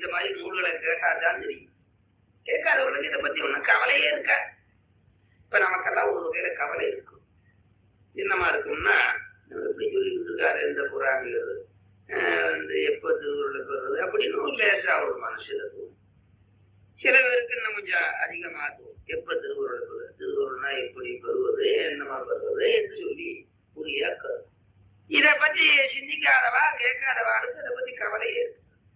இந்த மாதிரி நூல்களை கேட்டாதான் தெரியும் கேட்காதவர்களுக்கு இதை பத்தி ஒன்றும் கவலையே இருக்கா இப்ப நமக்கெல்லாம் ஒரு வகையில கவலை இருக்கும் என்னமா இருக்கும்னா நம்ம எப்படி சொல்லிட்டு இருக்காரு இந்த புறாமிகள் இந்த எப்போ திருவுருள் பெறுறது அப்படின்னு ஒரு லேசா ஒரு மனசுல தோணும் சில பேருக்கு இன்னும் கொஞ்சம் அதிகமா தோணும் எப்ப திருவுருள் பெறுவது திருவுருள்னா எப்படி பெறுவது என்னமா பெறுவது என்று சொல்லி புரிய கருத்து இதை பத்தி சிந்திக்காதவா கேட்காதவாளுக்கு இதை பத்தி கவலையே இருக்கு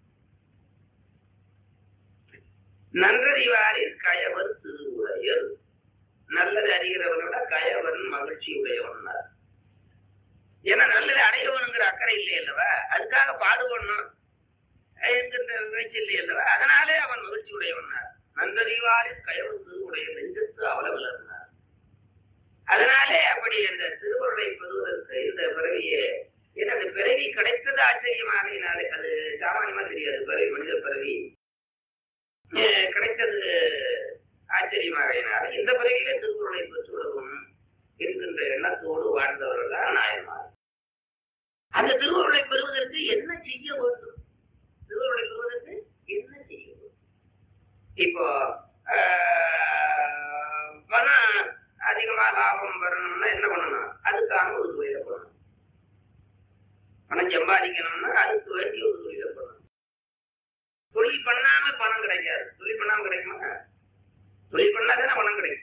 நன்றறிவாரில் கயவர் திருவுரையர் நல்லது அறிகிறவனோட கயவன் மகிழ்ச்சி உடையவன் ஏன்னா நல்லது அடையவனுங்கிற அக்கறை இல்லை அல்லவா அதுக்காக பாடுபடணும் என்கின்ற நிகழ்ச்சி இல்லை அல்லவா அதனாலே அவன் மகிழ்ச்சி உடையவனார் நன்றறிவாரில் கயவர் திருவுடைய நெஞ்சத்து அவலவலர்னார் அதனாலே அப்படி இந்த திருவருளை பெறுவதற்கு இந்த பிறவியே ஏன்னா அந்த பிறவி கிடைத்தது ஆச்சரியமாகினாலே அது சாமானியமா தெரியாது பிறவி மனித பிறவி அஹ் கிடைத்தது ஆச்சரியமாகினால இந்த பிறவியில திருக்குறளை பெற்றுவிடவும் இருக்கின்ற எண்ணத்தோடு வாழ்ந்தவர்கள் தான் நாயன்மார் அந்த திருவுருளை பெறுவதற்கு என்ன செய்ய வேண்டும் திருவுருளை பெறுவதற்கு என்ன செய்ய வேண்டும் இப்போ ஆஹ், பணம் அதிகமா லாபம் வரணும்னா என்ன பண்ணணும் அதுக்கான ஒரு தொழிலை பண்ணணும் பணம் சம்பாதிக்கணும்னா அதுக்கு வேண்டிய ஒரு தொழிலை பண்ணணும் தொழில் பண்ணாம பணம் கிடைக்காது தொழில் பண்ணாம கிடைக்குமா தொழில் பண்ணாதானே பணம் கிடைக்கும்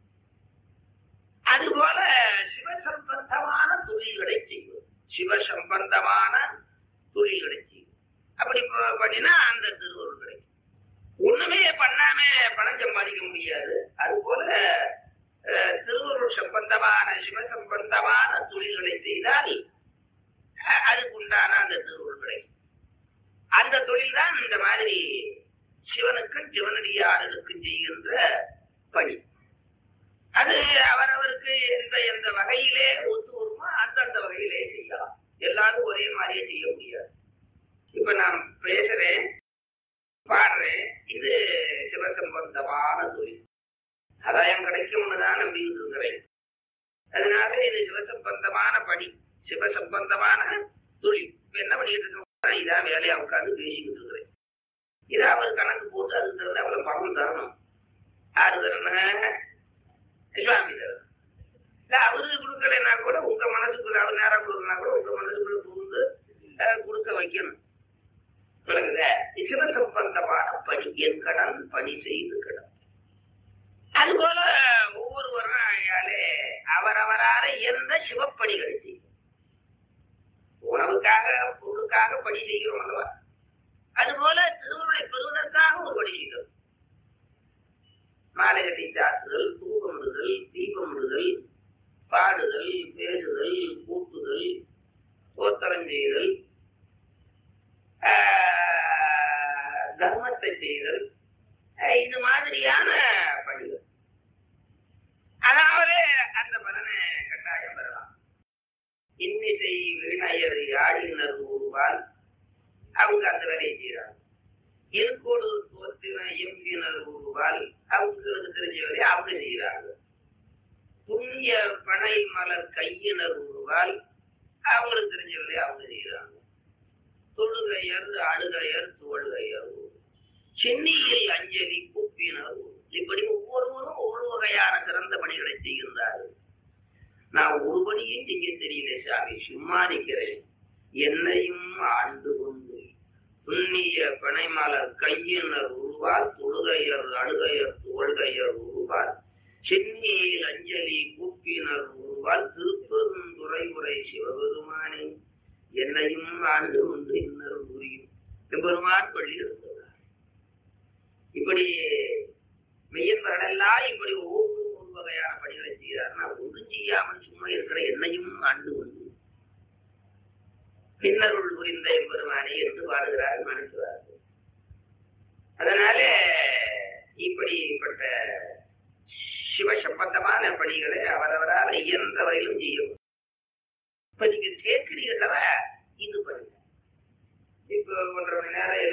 அதுபோல சிவசம்பந்தமான தொழில்களை செய்வது சிவசம்பந்தமான தொழில்களை செய்வது அப்படி ப- பண்ணினா அந்த திருவருள் கிடைக்கும் ஒண்ணுமே பண்ணாம பணம் சம்பாதிக்க முடியாது அதுபோல அஹ், திருவருள் சம்பந்தமான சிவசம்பந்தமான தொழில்களை செய்தால் அஹ், அதுக்குண்டான அந்த திருவருள் கிடைக்கும் அந்த தொழில் தான் இந்த மாதிரி சிவனுக்கும் சிவனடியார்களுக்கும் செய்கின்ற பணி அது அவரவருக்கு எந்த எந்த வகையிலே ஒத்து வருமோ அந்தந்த வகையிலே செய்யலாம் எல்லாரும் ஒரே மாதிரியே செய்ய முடியாது இப்ப நான் பேசுறேன் பாடுறேன் இது சிவசம்பந்தமான தொழில் ஆதாயம் கிடைக்கும்னு தான் நம்பிக்கிட்டு இருக்கிறேன் அதனால இது சிவசம்பந்தமான பணி சிவசம்பந்தமான தொழில் இப்ப என்ன பண்ணிட்டு இருக்கோம் இதான் வேலையா உட்காந்து பேசிக்கிட்டு இருக்கிறேன் இதை அவர் கணக்கு போட்டு அதுக்கு தகுந்த அவ்வளவு பணம் தரணும் யாரு தரணும் சுவாமி தரணும் இல்ல அவரு கொடுக்கலைன்னா கூட உங்க மனசுக்குள்ள அவர் நேரம் கொடுக்கலனா கூட உங்க மனசுக்குள்ள புகுந்து அஹ், கொடுக்க வைக்கணும் விளங்குதா சிவசம்பந்தமான பணி என் கடன் பணி செய்து கடன் அதுபோல ஒவ்வொருவரும் ஆகையாலே அவரவரால எந்த சிவப்பணிகளை செய்யும் உணவுக்காக பொருளுக்காக பணி செய்கிறோம் அல்லவா அதுபோல திருவுருளை பெறுவதற்காக ஒரு பணி செய்கிறோம் மாலை கட்டி சாத்துதல் தூக்கமிடுதல் தீபமிடுதல் பாடுதல் பேசுதல் கூட்டுதல் சோத்தரம் செய்தல் ஆஹ், தர்மத்தை செய்தல் ஆஹ், இது மாதிரியான பணிகள் அதாவது அந்த பலனை கட்டாயம் பெறலாம் இன்னிசை வீணையர் யாழினர் ஒருவால் அவங்க அந்த வேலையை செய்யறாங்க இருக்கோடு தோற்றின எம்பினர் ஒருவால் அவங்களுக்கு தெரிஞ்ச வேலையை அவங்க செய்யறாங்க புண்ணிய பனை மலர் கையினர் ஒருவால் அவங்களுக்கு தெரிஞ்ச வேலையை அவங்க செய்யறாங்க தொழுகையர் அழுகையர் தோழுகையர் சென்னியில் அஞ்சலி கூப்பினர் இப்படி ஒவ்வொருவரும் ஒவ்வொரு வகையான சிறந்த பணிகளை செய்கின்றார்கள் நான் ஒரு பணியும் செய்ய தெரியல சாமி சும்மா நிற்கிறேன் என்னையும் ஆண்டு கொண்டு புண்ணிய பனைமலர் கையினர் உருவால் தொழுகையர் அழுகையர் தோள்கையர் உருவால் சென்னியில் அஞ்சலி கூப்பினர் உருவால் திருப்பெருந்துறை உரை சிவபெருமானே என்னையும் ஆண்டு கொண்டு இன்னொரு புரியும் எம்பெருமான் பள்ளி இருக்கிறார் இப்படி மெய்யன்பர்களெல்லாம் இப்படி ஒவ்வொரு ஒரு வகையான பணிகளை செய்கிறார் நான் ஒன்றும் செய்யாமல் சும்மா இருக்கிற என்னையும் ஆண்டு கொண்டு பின்னருள் புரிந்த எம்பெருமானே என்று பாடுகிறார் மனுஷுவார் அதனால இப்படிப்பட்ட சிவ சம்பந்தமான பணிகளை அவரவரால் இயன்ற வரையிலும் செய்யும் இப்ப நீங்க கேட்கிறீர்களவா இது பண்ணுங்க இப்ப ஒன்றரை மணி நேரம்